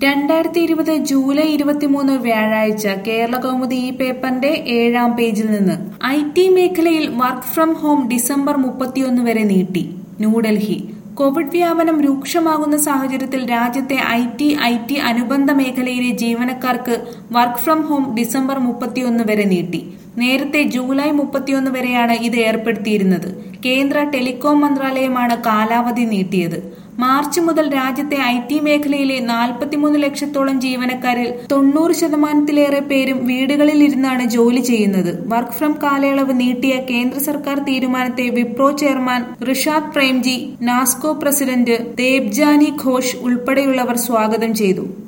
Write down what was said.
രണ്ടായിരത്തി ഇരുപത് ജൂലൈ ഇരുപത്തിമൂന്ന് വ്യാഴാഴ്ച കേരള കൗമുദി ഈ പേപ്പറിന്റെ ഏഴാം പേജിൽ നിന്ന് ഐ ടി മേഖലയിൽ വർക്ക് ഫ്രം ഹോം ഡിസംബർ മുപ്പത്തിയൊന്ന് വരെ നീട്ടി ന്യൂഡൽഹി കോവിഡ് വ്യാപനം രൂക്ഷമാകുന്ന സാഹചര്യത്തിൽ രാജ്യത്തെ ഐ ടി ഐ ടി അനുബന്ധ മേഖലയിലെ ജീവനക്കാർക്ക് വർക്ക് ഫ്രം ഹോം ഡിസംബർ മുപ്പത്തിയൊന്ന് വരെ നീട്ടി നേരത്തെ ജൂലൈ മുപ്പത്തിയൊന്ന് വരെയാണ് ഇത് ഏർപ്പെടുത്തിയിരുന്നത് കേന്ദ്ര ടെലികോം മന്ത്രാലയമാണ് കാലാവധി നീട്ടിയത് മാർച്ച് മുതൽ രാജ്യത്തെ ഐ ടി മേഖലയിലെ നാൽപ്പത്തിമൂന്ന് ലക്ഷത്തോളം ജീവനക്കാരിൽ തൊണ്ണൂറ് ശതമാനത്തിലേറെ പേരും വീടുകളിൽ ഇരുന്നാണ് ജോലി ചെയ്യുന്നത് വർക്ക് ഫ്രം കാലയളവ് നീട്ടിയ കേന്ദ്ര സർക്കാർ തീരുമാനത്തെ വിപ്രോ ചെയർമാൻ ഋഷാദ് പ്രേംജി നാസ്കോ പ്രസിഡന്റ് ദേബ്ജാനി ഘോഷ് ഉൾപ്പെടെയുള്ളവർ സ്വാഗതം ചെയ്തു